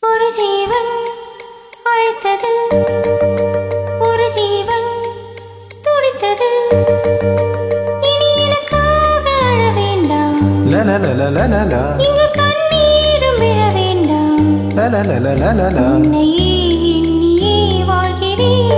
ஒரு ஜீவன் அழைத்தது ஒரு ஜீவன் துடித்தது இனி எனக்காக அழ வேண்டாம் La la la la la la la இங்கு கண்ணீரும் விழ வேண்டாம் la la la la la la la உன்னையே எண்ணியே வாழ்கிறேன்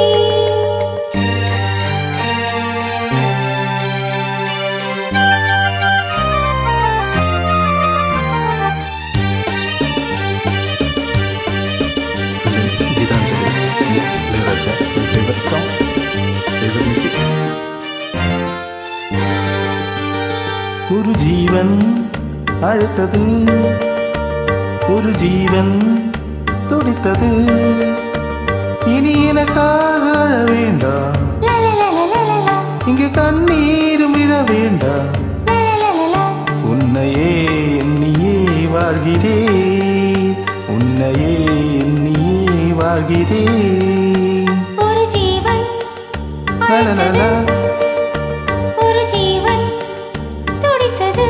Geetanjali music Ilaiyaraaja favourite song favourite music ஒரு ஜீவன் அழைத்தது ஒரு ஜீவன் துடித்தது இனி எனக்காக அழ வேண்டாம் லா லா லா லா லா லா லா. இங்கு கண்ணீரும் விழ வேண்டாம் லா லா லா லா லா. உன்னையே எண்ணியே வாழ்கிறேன் உன்னையே எண்ணியே வாழ்கிறேன் ஒரு ஜீவன் லலலல, ஒரு ஜீவன் துடித்தது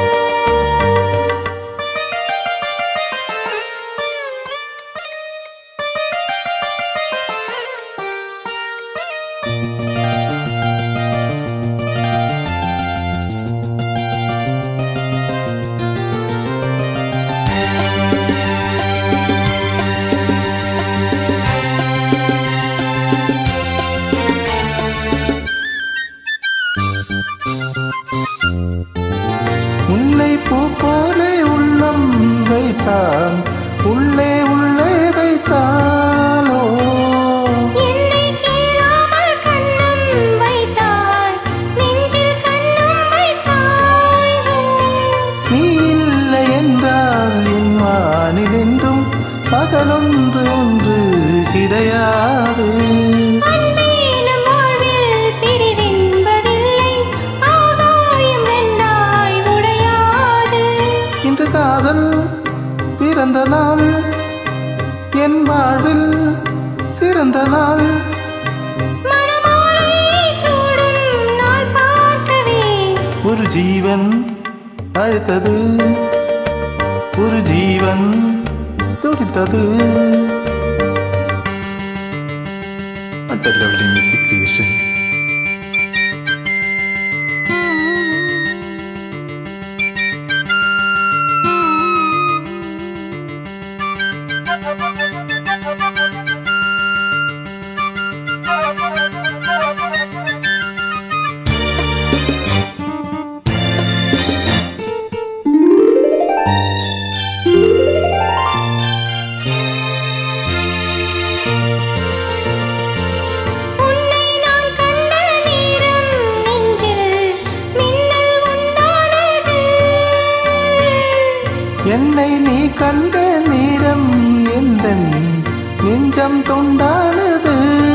முல்லை பூ போலே உள்ளம் வைத்தான் உள்ளே உள்ளே வைத்தாலோ என்னை கேளாமல் கண்ணம் வைத்தாய் நெஞ்சில் கண்ணம் வைத்தாய் நீ இல்லை என்றால் என் வானில் என்றும் பகலொன்று ஒன்று கிடையாது அன்பே நம் வாழ்வில் பிரிவென்பதில்லை ஆகாயம் ரெண்டாய் உடையாது இன்று காதல் பிறந்த நாள் என் வாழ்வில் சிறந்த நாள் மணமாலை சூடும் நாள் பார்க்கவே ஒரு ஜீவன் அழைத்தது ஒரு ஜீவன் துடித்தது What a lovely music creation. உன்னை நான் கண்ட நேரம் நெஞ்சில் மின்னல் உண்டானது என்னை நீ கண்ட நேரம் எந்த நெஞ்சம் தொண்டானது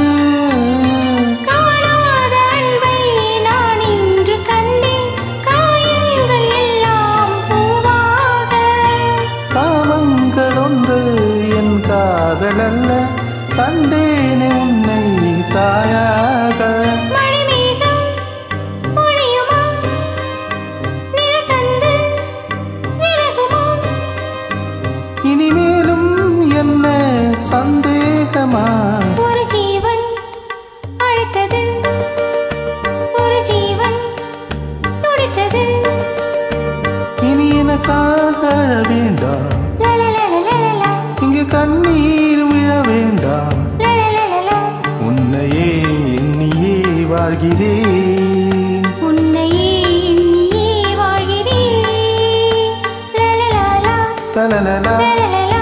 காணாத அன்பை நான் இன்று கண்டேன் காயங்கள் எல்லாம் பூவாக காமங்கள் ஒன்று என் காதல் அல்ல கண்டேனே உன்னை தாயாக மழைமேகம் பொழியுமா நிழல் தந்து விலகுமா இனிமேலும் என்ன சந்தேகமா ஒரு ஜீவன் அழைத்தது ஒரு ஜீவன் துடித்தது இனி எனக்காக அழ வேண்டாம் லலலலலலலா, இங்கு கண்ணீர் விழ வேண்டாம் லலலலலா. உன்னையே எண்ணியே வாழ்கிறேன் உன்னையே எண்ணியே வாழ்கிறேன் லலலலா, லலலலா, லலலலா,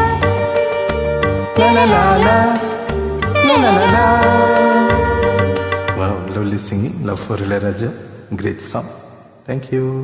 லலலலா, லலலலா. Wow, lovely singing. Love for Ilayaraja. Great song. Thank you.